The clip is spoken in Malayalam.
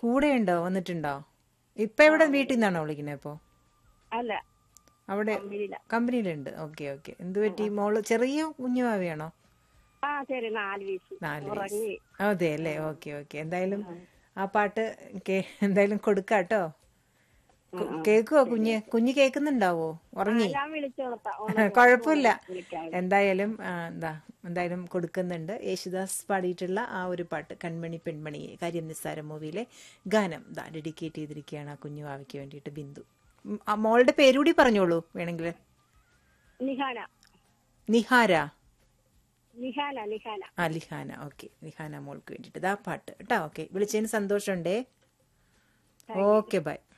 കൂടെ ഉണ്ടോ വന്നിട്ടുണ്ടോ ഇപ്പൊ എവിടെ വീട്ടിൽ നിന്നാണോ വിളിക്കുന്നത് ഇപ്പോ അല്ല അവിടെ കമ്പനിയില കമ്പനിയിലുണ്ട് ഓക്കെ ഓക്കെ എന്ത് പറ്റി മോള് ചെറിയ കുഞ്ഞുമാവിയാണോ ആ ശരി നാല് വയസ്സ് നാല് ഉറങ്ങി വയസ്സ് അതെ അല്ലേ ഓക്കെ ഓക്കെ എന്തായാലും ആ പാട്ട് കേ- എന്തായാലും കൊടുക്കാട്ടോ കു- കേക്കുവോ കുഞ്ഞ് കുഞ്ഞ് കേക്കുന്നുണ്ടാവോ ഉറങ്ങി ഞാൻ വിളിച്ചോളത്താം കുഴപ്പമില്ല വിളിക്കാം എന്തായാലും ആ, എന്താ എന്തായാലും കൊടുക്കുന്നുണ്ട് യേശുദാസ് പാടിയിട്ടുള്ള ആ ഒരു പാട്ട് കൺമണി പെൺമണി കാര്യം നിസ്സാര മൂവിയിലെ ഗാനം ദാ ഡെഡിക്കേറ്റ് ചെയ്തിരിക്കുകയാണ് ആ കുഞ്ഞു വാവയ്ക്ക് വേണ്ടിയിട്ട് ബിന്ദു ഉം, ആ മോളുടെ പേരുകൂടി പറഞ്ഞോളൂ വേണമെങ്കിൽ നിഹാന നിഹാര നിഹാന നിഹാന ആ ലിഹാന ഓക്കെ ലിഹാന മോൾക്ക് വേണ്ടിയിട്ട് ഇതാ പാട്ട് കേട്ടോ ഓക്കെ വിളിച്ചതിന് സന്തോഷമുണ്ടേ ഓക്കെ ബൈ